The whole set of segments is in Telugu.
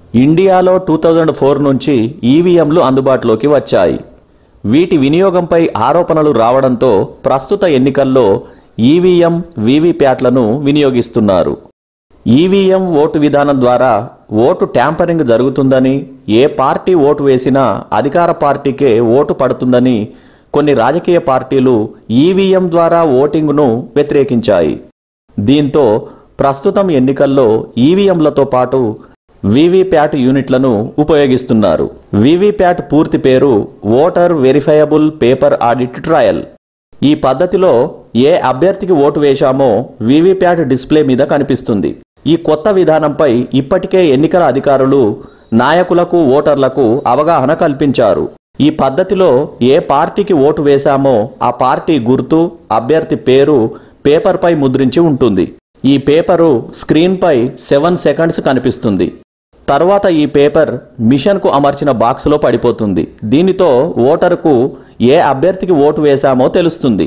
ఇండియాలో టూ థౌజండ్ ఫోర్ నుంచి ఈవీఎంలు అందుబాటులోకి వచ్చాయి వీటి వినియోగంపై ఆరోపణలు రావడంతో ప్రస్తుత ఎన్నికల్లో ఈవీఎం వీవీప్యాట్లను వినియోగిస్తున్నారు ఈవీఎం ఓటు విధానం ద్వారా ఓటు ట్యాంపరింగ్ జరుగుతుందని ఏ పార్టీ ఓటు వేసినా అధికార పార్టీకే ఓటు పడుతుందని కొన్ని రాజకీయ పార్టీలు ఈవీఎం ద్వారా ఓటింగ్ను వ్యతిరేకించాయి దీంతో ప్రస్తుతం ఎన్నికల్లో ఈవీఎంలతో పాటు వీవీప్యాట్ యూనిట్లను ఉపయోగిస్తున్నారు వీవీప్యాట్ పూర్తి పేరు voter verifiable paper audit trial ఈ పద్ధతిలో ఏ అభ్యర్థికి ఓటు వేశామో వీవీప్యాట్ డిస్ప్లే మీద కనిపిస్తుంది ఈ కొత్త విధానంపై ఇప్పటికే ఎన్నికల అధికారులు నాయకులకు ఓటర్లకు అవగాహన కల్పించారు ఈ పద్ధతిలో ఏ పార్టీకి ఓటు వేశామో ఆ పార్టీ గుర్తు అభ్యర్థి పేరు పేపర్పై ముద్రించి ఉంటుంది ఈ పేపరు స్క్రీన్పై సెవెన్ సెకండ్స్ కనిపిస్తుంది తర్వాత ఈ పేపర్ మిషన్కు అమర్చిన బాక్సులో పడిపోతుంది దీనితో ఓటరుకు ఏ అభ్యర్థికి ఓటు వేశామో తెలుస్తుంది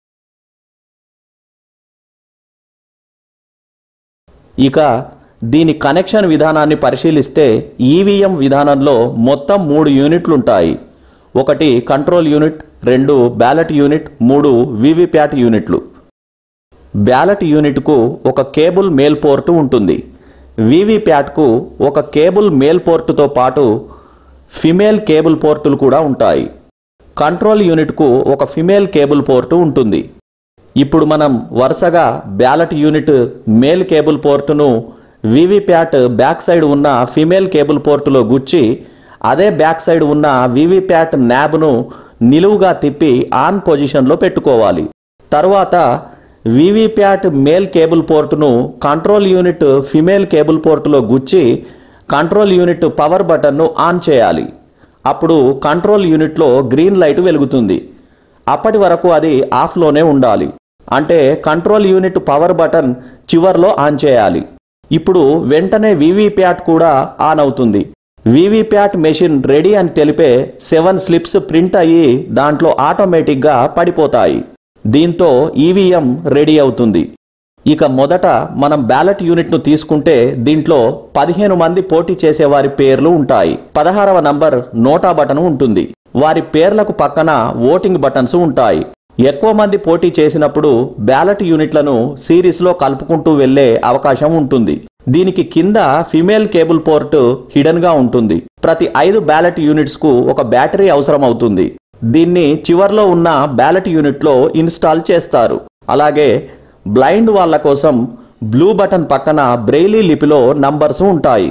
ఇక దీని కనెక్షన్ విధానాన్ని పరిశీలిస్తే ఈవీఎం విధానంలో మొత్తం మూడు యూనిట్లుంటాయి ఒకటి కంట్రోల్ యూనిట్ రెండు బ్యాలెట్ యూనిట్ మూడు వీవీప్యాట్ యూనిట్లు బ్యాలెట్ యూనిట్కు ఒక కేబుల్ మేల్ పోర్టు ఉంటుంది వీవీప్యాట్కు ఒక కేబుల్ మేల్ పోర్టుతో పాటు ఫిమేల్ కేబుల్ పోర్టులు కూడా ఉంటాయి కంట్రోల్ యూనిట్కు ఒక ఫిమేల్ కేబుల్ పోర్టు ఉంటుంది ఇప్పుడు మనం వరుసగా బ్యాలెట్ యూనిట్ మేల్ కేబుల్ పోర్టును వీవీప్యాట్ బ్యాక్ సైడ్ ఉన్న ఫిమేల్ కేబుల్ పోర్టులో గుచ్చి అదే బ్యాక్ సైడ్ ఉన్న వీవీప్యాట్ న్యాబ్ను నిలువుగా తిప్పి ఆన్ పొజిషన్లో పెట్టుకోవాలి తర్వాత వీవీప్యాట్ మేల్ కేబుల్ పోర్టును కంట్రోల్ యూనిట్ ఫిమేల్ కేబుల్ పోర్టులో గుచ్చి కంట్రోల్ యూనిట్ పవర్ బటన్ను ఆన్ చేయాలి అప్పుడు కంట్రోల్ యూనిట్లో గ్రీన్ లైట్ వెలుగుతుంది అప్పటి వరకు అది ఆఫ్లోనే ఉండాలి అంటే కంట్రోల్ యూనిట్ పవర్ బటన్ చివర్లో ఆన్ చేయాలి ఇప్పుడు వెంటనే వీవీప్యాట్ కూడా ఆన్ అవుతుంది వీవీప్యాట్ మెషిన్ రెడీ అని తెలిపే సెవెన్ స్లిప్స్ ప్రింట్ అయ్యి దాంట్లో ఆటోమేటిక్గా పడిపోతాయి దీంతో ఈవీఎం రెడీ అవుతుంది ఇక మొదట మనం బ్యాలెట్ యూనిట్ను తీసుకుంటే దీంట్లో పదిహేను మంది పోటీ చేసే వారి పేర్లు ఉంటాయి పదహారవ నంబర్ నోటా బటన్ ఉంటుంది వారి పేర్లకు పక్కన ఓటింగ్ బటన్స్ ఉంటాయి ఎక్కువ మంది పోటీ చేసినప్పుడు బ్యాలెట్ యూనిట్లను సిరీస్లో కలుపుకుంటూ వెళ్లే అవకాశం ఉంటుంది దీనికి కింద ఫిమేల్ కేబుల్ పోర్ట్ హిడెన్ గా ఉంటుంది ప్రతి ఐదు బ్యాలెట్ యూనిట్స్ కు ఒక బ్యాటరీ అవసరం అవుతుంది దీన్ని చివర్లో ఉన్న బ్యాలెట్ యూనిట్లో ఇన్స్టాల్ చేస్తారు అలాగే బ్లైండ్ వాళ్ళ కోసం బ్లూ బటన్ పక్కన బ్రెయిలీ లిపిలో నంబర్స్ ఉంటాయి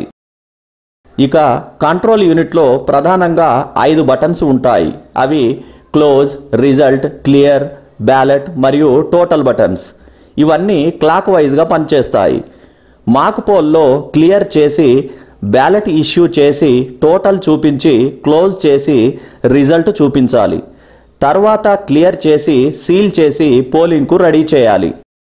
ఇక కంట్రోల్ యూనిట్లో ప్రధానంగా ఐదు బటన్స్ ఉంటాయి అవి క్లోజ్ రిజల్ట్ క్లియర్ బ్యాలెట్ మరియు టోటల్ బటన్స్ ఇవన్నీ క్లాక్ వైజ్గా పనిచేస్తాయి మాక్ పోల్లో క్లియర్ చేసి బ్యాలెట్ ఇష్యూ చేసి టోటల్ చూపించి క్లోజ్ చేసి రిజల్ట్ చూపించాలి తర్వాత క్లియర్ చేసి సీల్ చేసి పోలింగ్కు రెడీ చేయాలి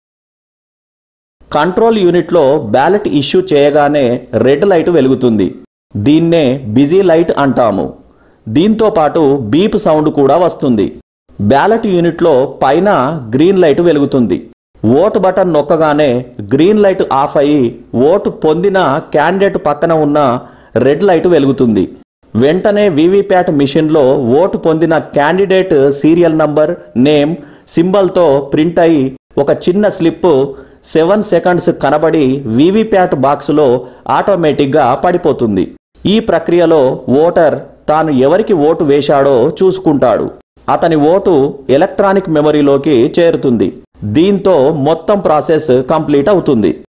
కంట్రోల్ యూనిట్లో బ్యాలెట్ ఇష్యూ చేయగానే రెడ్ లైట్ వెలుగుతుంది దీన్నే బిజీ లైట్ అంటాము దీంతో పాటు బీప్ సౌండ్ కూడా వస్తుంది బ్యాలెట్ యూనిట్లో పైన గ్రీన్ లైట్ వెలుగుతుంది ఓటు బటన్ నొక్కగానే గ్రీన్ లైట్ ఆఫ్ అయ్యి ఓటు పొందిన క్యాండిడేట్ పక్కన ఉన్న రెడ్ లైట్ వెలుగుతుంది వెంటనే వీవీప్యాట్ మిషన్లో ఓటు పొందిన క్యాండిడేట్ సీరియల్ నంబర్ నేమ్ సింబల్తో ప్రింట్ అయి ఒక చిన్న స్లిప్ సెవెన్ సెకండ్స్ కనబడి వీవీప్యాట్ బాక్సులో ఆటోమేటిక్గా పడిపోతుంది ఈ ప్రక్రియలో ఓటర్ తాను ఎవరికి ఓటు వేశాడో చూసుకుంటాడు అతని ఓటు ఎలక్ట్రానిక్ మెమరీలోకి చేరుతుంది దీంతో మొత్తం ప్రాసెస్ కంప్లీట్ అవుతుంది